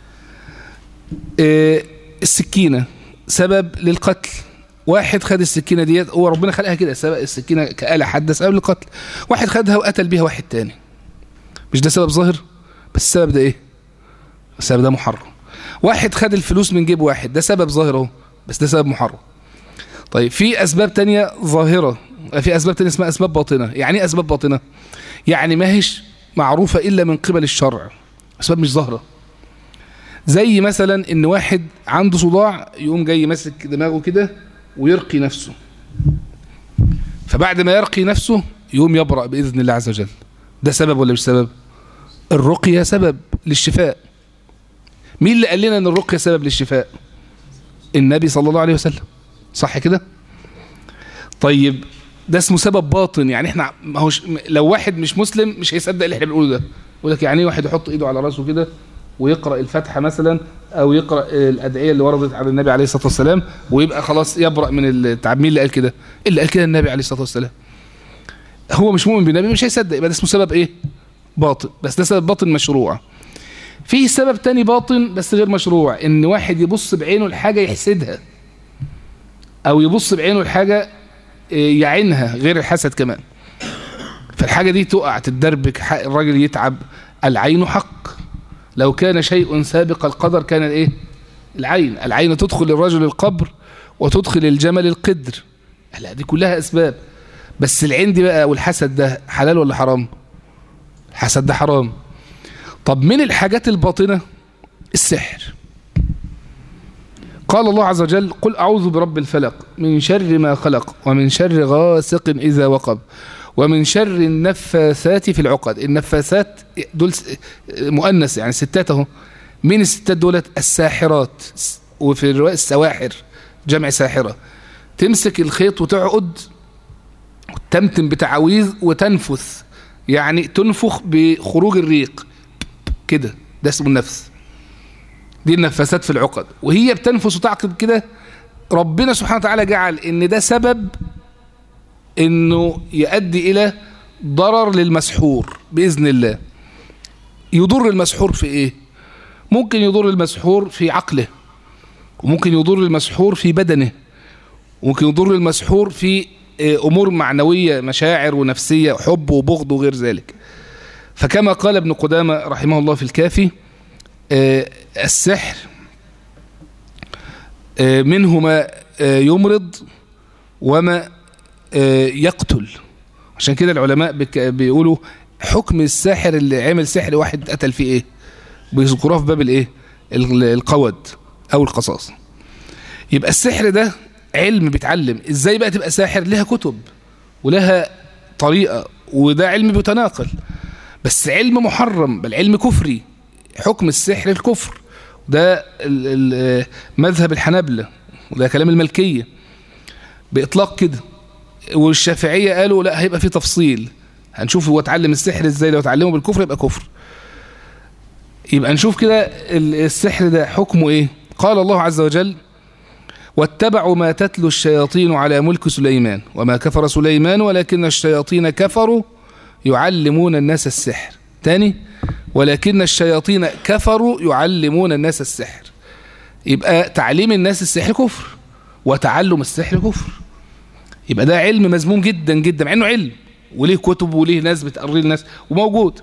إيه السكينه سبب للقتل واحد خد السكينه ديت هو ربنا خلقها كده سبب السكينه كآلة حادة سبب للقتل واحد خدها وقتل بيها واحد تاني مش ده سبب ظاهر بس السبب ده ايه السبب ده محرم واحد خد الفلوس من جيب واحد ده سبب ظاهر اهو بس ده سبب محرم طيب في اسباب تانية ظاهرة في اسباب تانية اسمها اسباب باطنة يعني ايه اسباب باطنة يعني ما هيش معروفة الا من قبل الشرع اسباب مش ظاهرة زي مثلا ان واحد عنده صداع يقوم جاي ماسك دماغه كده ويرقي نفسه فبعد ما يرقي نفسه يقوم يبرأ بإذن الله عز وجل ده سبب ولا مش سبب الرقية سبب للشفاء مين اللي قال لنا ان الرقية سبب للشفاء النبي صلى الله عليه وسلم صح كده طيب ده اسمه سبب باطن يعني احنا ما هوش لو واحد مش مسلم مش هيصدق اللي احنا بنقوله ده يقول لك يعني ايه واحد يحط ايده على راسه كده ويقرأ الفاتحة مثلا أو يقرأ الأدعية اللي وردت على النبي عليه الصلاة والسلام ويبقى خلاص يبرأ من التعب مين اللي قال كده اللي قال كده النبي عليه الصلاة والسلام هو مش مؤمن بالنبي مش هيصدق يبقى ده اسمه سبب إيه باطن بس ده سبب باطن مشروع فيه سبب تاني باطن بس غير مشروع إن واحد يبص بعينه الحاجة يحسدها أو يبص بعينه الحاجة يعينها غير الحسد كمان فالحاجة دي تقع تتدربك الراجل يتعب العين حق لو كان شيء سابق القدر كان الايه العين العين تدخل الرجل القبر وتدخل الجمل القدر لا دي كلها اسباب بس العين دي بقى والحسد ده حلال ولا حرام الحسد ده حرام طب من الحاجات الباطنة السحر قال الله عز وجل قل أعوذ برب الفلق من شر ما خلق ومن شر غاسق إذا وقب ومن شر النفاثات في العقد النفاثات دول مؤنث يعني ستات اهو مين الستات دولت الساحرات وفي الرواية السواحر جمع ساحرة تمسك الخيط وتعقد وتمتم بتعاويذ وتنفث يعني تنفخ بخروج الريق كده ده اسمه النفس دي النفاسات في العقد وهي بتنفس وتعقد كده ربنا سبحانه وتعالى جعل ان ده سبب انه يؤدي الى ضرر للمسحور باذن الله يضر المسحور في ايه ممكن يضر المسحور في عقله وممكن يضر المسحور في بدنه وممكن يضر المسحور في امور معنويه مشاعر ونفسيه حب وبغض وغير ذلك فكما قال ابن قدامه رحمه الله في الكافي السحر منه ما يمرض وما يقتل عشان كده العلماء بيقولوا حكم الساحر اللي عمل سحر واحد قتل فيه ايه بيذكروها في باب الايه القود او القصاص يبقى السحر ده علم بيتعلم ازاي بقى تبقى ساحر لها كتب ولها طريقة وده علم بيتناقل بس علم محرم بل علم كفري حكم السحر الكفر ده مذهب الحنابلة وده كلام الملكية بإطلاق كده والشافعية قالوا لا هيبقى في تفصيل هنشوف هو اتعلم السحر ازاي لو اتعلمه بالكفر يبقى كفر يبقى نشوف كده السحر ده حكمه ايه قال الله عز وجل واتبعوا ما تتلو الشياطين على ملك سليمان وما كفر سليمان ولكن الشياطين كفروا يعلمون الناس السحر تاني ولكن الشياطين كفروا يعلمون الناس السحر يبقى تعليم الناس السحر كفر وتعلم السحر كفر يبقى ده علم مذموم جدا جدا مع انه علم وليه كتب وليه ناس بتقري الناس وموجود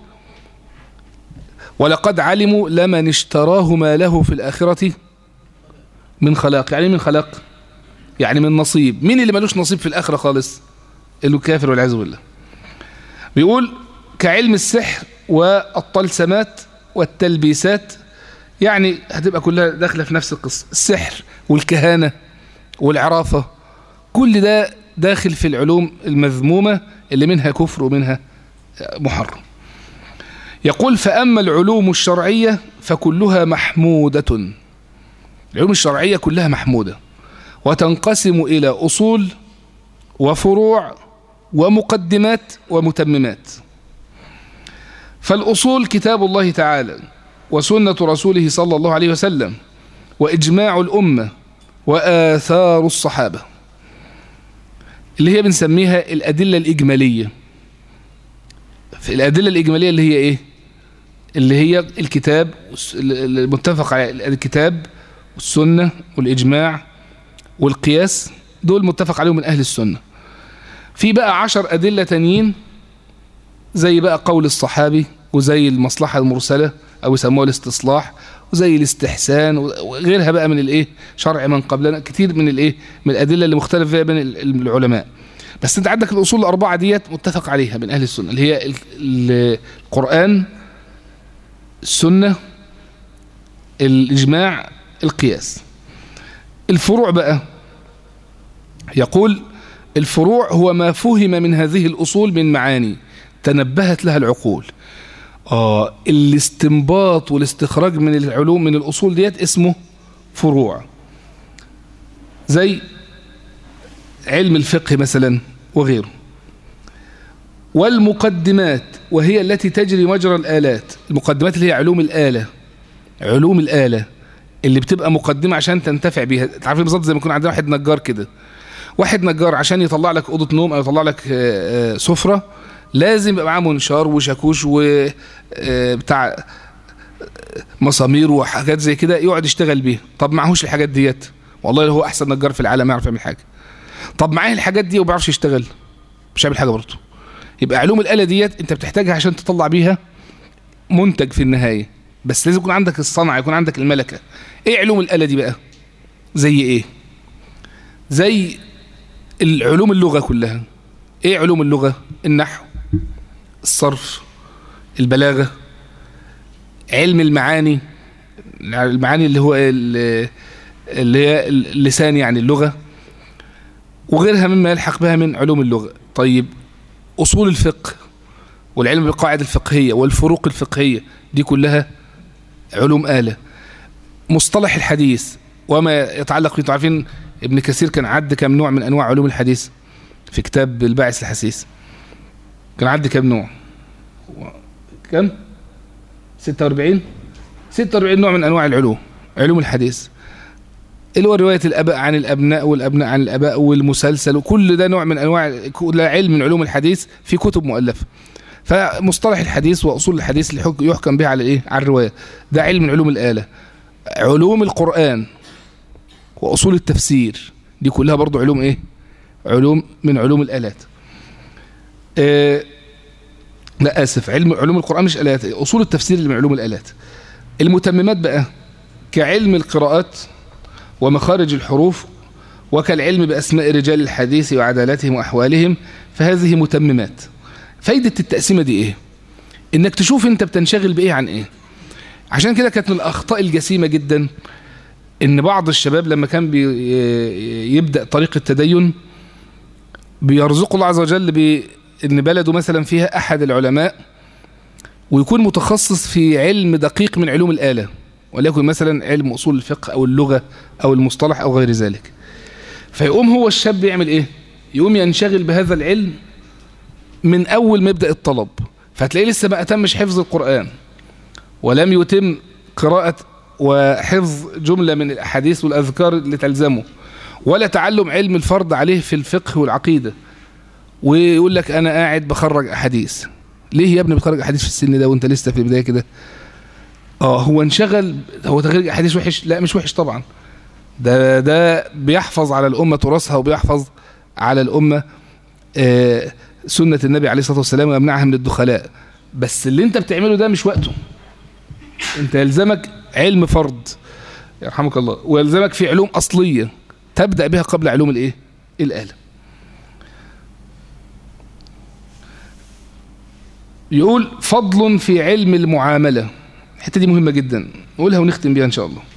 ولقد علموا لمن اشتراه ما له في الآخرة من خلاق يعني من خلاق يعني من نصيب مين اللي ملوش نصيب في الآخرة خالص اللي كافر والعياذ بالله بيقول كعلم السحر والطلسمات والتلبيسات يعني هتبقى كلها داخله في نفس القصه السحر والكهانه والعرافه كل ده داخل في العلوم المذمومه اللي منها كفر ومنها محرم يقول فاما العلوم الشرعيه فكلها محموده العلوم الشرعيه كلها محموده وتنقسم الى اصول وفروع ومقدمات ومتممات فالأصول كتاب الله تعالى وسنة رسوله صلى الله عليه وسلم وإجماع الأمة وآثار الصحابة اللي هي بنسميها الأدلة الإجمالية في الأدلة الإجمالية اللي هي إيه اللي هي الكتاب المتفق على الكتاب والسنة والإجماع والقياس دول متفق عليهم من أهل السنة في بقى عشر أدلة تانيين زي بقى قول الصحابي وزي المصلحة المرسلة أو يسموها الاستصلاح وزي الاستحسان وغيرها بقى من الايه شرع من قبلنا كتير من الايه من الأدلة اللي مختلف فيها بين العلماء بس انت عندك الأصول الأربعة ديت متفق عليها من أهل السنة اللي هي القرآن السنة الإجماع القياس الفروع بقى يقول الفروع هو ما فهم من هذه الأصول من معاني تنبهت لها العقول آه الاستنباط والاستخراج من العلوم من الأصول ديت اسمه فروع زي علم الفقه مثلا وغيره والمقدمات وهي التي تجري مجرى الآلات المقدمات اللي هي علوم الآلة علوم الآلة اللي بتبقى مقدمة عشان تنتفع بيها تعرفين بالظبط زي ما يكون عندنا واحد نجار كده واحد نجار عشان يطلع لك أوضة نوم أو يطلع لك سفرة لازم يبقى معاه منشار وشاكوش وبتاع مسامير وحاجات زي كده يقعد يشتغل بيها طب معهوش الحاجات ديت والله هو احسن نجار في العالم يعرف يعمل حاجه طب معاه الحاجات دي وما بيعرفش يشتغل مش هيعمل حاجه برضه يبقى علوم الاله ديت انت بتحتاجها عشان تطلع بيها منتج في النهايه بس لازم يكون عندك الصنعه يكون عندك الملكه ايه علوم الاله دي بقى زي ايه زي العلوم اللغه كلها ايه علوم اللغه النحو الصرف البلاغة علم المعاني المعاني اللي هو اللي هي اللسان يعني اللغة وغيرها مما يلحق بها من علوم اللغة طيب أصول الفقه والعلم بالقاعدة الفقهية والفروق الفقهية دي كلها علوم آلة مصطلح الحديث وما يتعلق انتوا عارفين ابن كثير كان عد كم نوع من أنواع علوم الحديث في كتاب الباعث الحسيس كان عد كم نوع كم 46 46 نوع من انواع العلوم علوم الحديث اللي هو روايه الاباء عن الابناء والابناء عن الاباء والمسلسل وكل ده نوع من انواع كل علم من علوم الحديث في كتب مؤلفه فمصطلح الحديث واصول الحديث اللي يحكم بها على الايه على الروايه ده علم من علوم الاله علوم القران واصول التفسير دي كلها برضو علوم ايه علوم من علوم الالات آه لا اسف علم علوم القران مش الات اصول التفسير اللي من علوم الالات المتممات بقى كعلم القراءات ومخارج الحروف وكالعلم باسماء رجال الحديث وعدالتهم واحوالهم فهذه متممات فايده التقسيمه دي ايه انك تشوف انت بتنشغل بايه عن ايه عشان كده كانت من الاخطاء الجسيمه جدا ان بعض الشباب لما كان يبدا طريق التدين بيرزق الله عز وجل بان بلده مثلا فيها احد العلماء ويكون متخصص في علم دقيق من علوم الاله وليكن مثلا علم اصول الفقه او اللغه او المصطلح او غير ذلك فيقوم هو الشاب يعمل ايه يقوم ينشغل بهذا العلم من أول ما يبدأ الطلب فتلاقيه لسه ما أتمش حفظ القرآن ولم يتم قراءة وحفظ جملة من الأحاديث والأذكار اللي تلزمه ولا تعلم علم الفرض عليه في الفقه والعقيدة ويقول لك أنا قاعد بخرج أحاديث ليه يا ابني بتخرج أحاديث في السن ده وانت لسه في البداية كده اه هو انشغل هو تخريج أحاديث وحش لا مش وحش طبعا ده ده بيحفظ على الأمة تراثها وبيحفظ على الأمة آه سنة النبي عليه الصلاة والسلام ويمنعها من الدخلاء بس اللي انت بتعمله ده مش وقته انت يلزمك علم فرض يرحمك الله ويلزمك في علوم أصلية تبدأ بها قبل علوم الايه الآلة يقول فضل في علم المعاملة الحتة دي مهمة جدا نقولها ونختم بيها إن شاء الله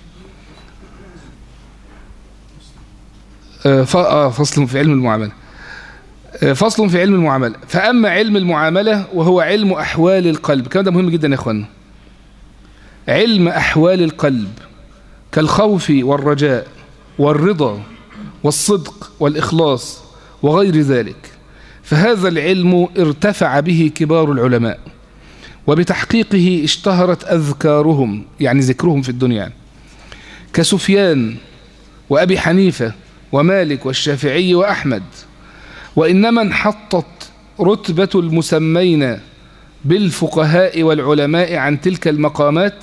آه فصل في علم المعاملة فصل في علم المعاملة فأما علم المعاملة وهو علم أحوال القلب كان ده مهم جدا يا أخوانا علم أحوال القلب كالخوف والرجاء والرضا والصدق والإخلاص وغير ذلك فهذا العلم ارتفع به كبار العلماء وبتحقيقه اشتهرت أذكارهم يعني ذكرهم في الدنيا كسفيان وأبي حنيفة ومالك والشافعي وأحمد وإنما انحطت رتبة المسمين بالفقهاء والعلماء عن تلك المقامات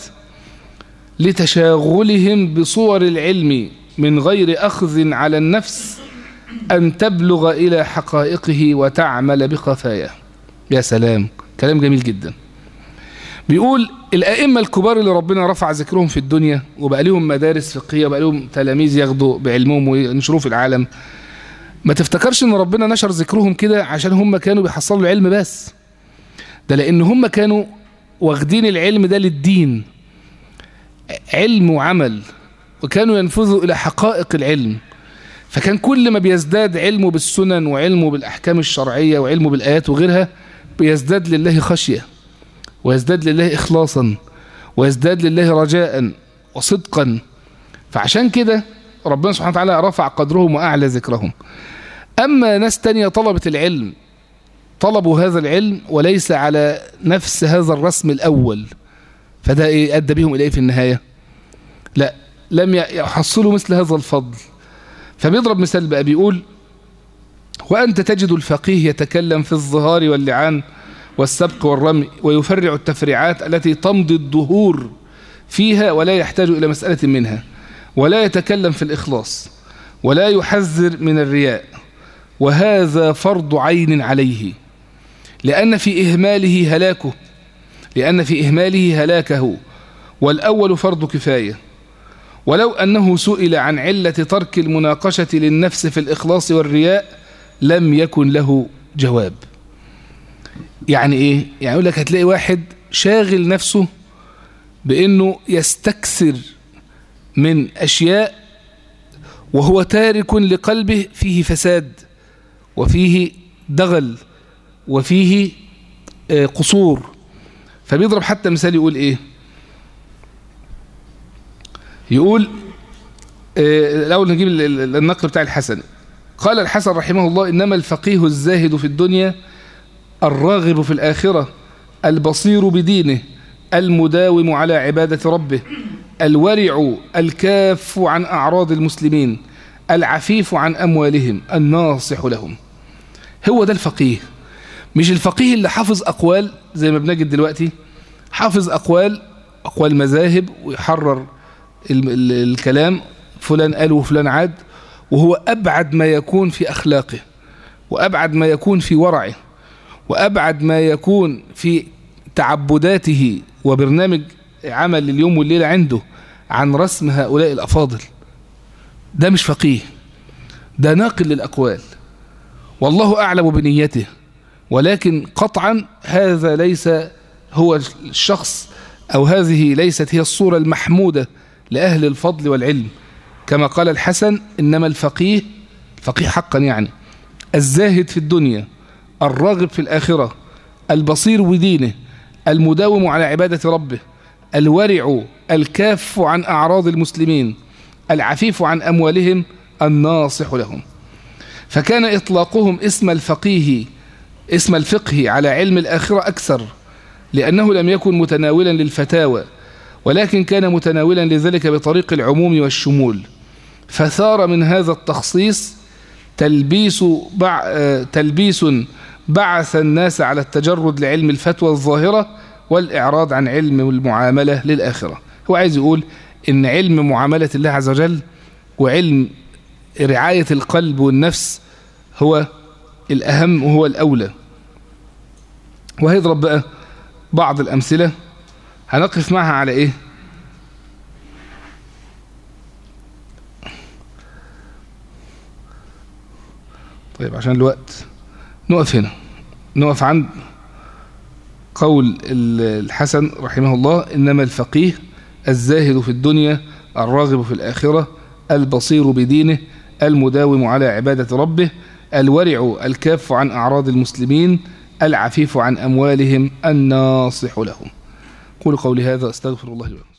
لتشاغلهم بصور العلم من غير أخذ على النفس أن تبلغ إلى حقائقه وتعمل بخفاياه يا سلام كلام جميل جدا بيقول الأئمة الكبار اللي ربنا رفع ذكرهم في الدنيا وبقى لهم مدارس فقهية وبقى لهم تلاميذ ياخدوا بعلمهم وينشروه في العالم ما تفتكرش ان ربنا نشر ذكرهم كده عشان هم كانوا بيحصلوا العلم بس ده لان هم كانوا واخدين العلم ده للدين علم وعمل وكانوا ينفذوا الى حقائق العلم فكان كل ما بيزداد علمه بالسنن وعلمه بالاحكام الشرعية وعلمه بالايات وغيرها بيزداد لله خشية ويزداد لله اخلاصا ويزداد لله رجاء وصدقا فعشان كده ربنا سبحانه وتعالى رفع قدرهم وأعلى ذكرهم أما ناس تانية طلبت العلم طلبوا هذا العلم وليس على نفس هذا الرسم الأول فده إيه أدى بهم إليه في النهاية لا لم يحصلوا مثل هذا الفضل فبيضرب مثال بقى بيقول وأنت تجد الفقيه يتكلم في الظهار واللعان والسبق والرمي ويفرع التفريعات التي تمضي الدهور فيها ولا يحتاج إلى مسألة منها ولا يتكلم في الإخلاص ولا يحذر من الرياء وهذا فرض عين عليه لأن في إهماله هلاكه لأن في إهماله هلاكه والأول فرض كفاية ولو أنه سئل عن علة ترك المناقشة للنفس في الإخلاص والرياء لم يكن له جواب يعني إيه؟ يعني يقول لك هتلاقي واحد شاغل نفسه بأنه يستكثر من أشياء وهو تارك لقلبه فيه فساد وفيه دغل وفيه قصور فبيضرب حتى مثال يقول ايه يقول الأول نجيب النقل بتاع الحسن قال الحسن رحمه الله إنما الفقيه الزاهد في الدنيا الراغب في الآخرة البصير بدينه المداوم على عبادة ربه الورع الكاف عن أعراض المسلمين العفيف عن أموالهم الناصح لهم هو ده الفقيه مش الفقيه اللي حافظ أقوال زي ما بنجد دلوقتي حافظ أقوال أقوال مذاهب ويحرر ال ال الكلام فلان قال وفلان عاد وهو أبعد ما يكون في أخلاقه وأبعد ما يكون في ورعه وأبعد ما يكون في تعبداته وبرنامج عمل اليوم والليلة عنده عن رسم هؤلاء الأفاضل ده مش فقيه ده ناقل للأقوال والله أعلم بنيته ولكن قطعا هذا ليس هو الشخص أو هذه ليست هي الصورة المحمودة لأهل الفضل والعلم كما قال الحسن إنما الفقيه فقيه حقا يعني الزاهد في الدنيا الراغب في الآخرة البصير بدينه المداوم على عبادة ربه الورع الكاف عن أعراض المسلمين العفيف عن أموالهم الناصح لهم فكان إطلاقهم اسم الفقيه اسم الفقه على علم الآخرة أكثر لأنه لم يكن متناولا للفتاوى ولكن كان متناولا لذلك بطريق العموم والشمول فثار من هذا التخصيص تلبيس بع... تلبيس بعث الناس على التجرد لعلم الفتوى الظاهرة والإعراض عن علم المعاملة للآخرة هو عايز يقول إن علم معاملة الله عز وجل وعلم رعاية القلب والنفس هو الأهم وهو الأولى وهيضرب بقى بعض الأمثلة هنقف معها على إيه طيب عشان الوقت نقف هنا نقف عند قول الحسن رحمه الله إنما الفقيه الزاهد في الدنيا الراغب في الآخرة البصير بدينه المداوم على عبادة ربه الورع الكاف عن أعراض المسلمين العفيف عن أموالهم الناصح لهم قول قولي هذا استغفر الله لي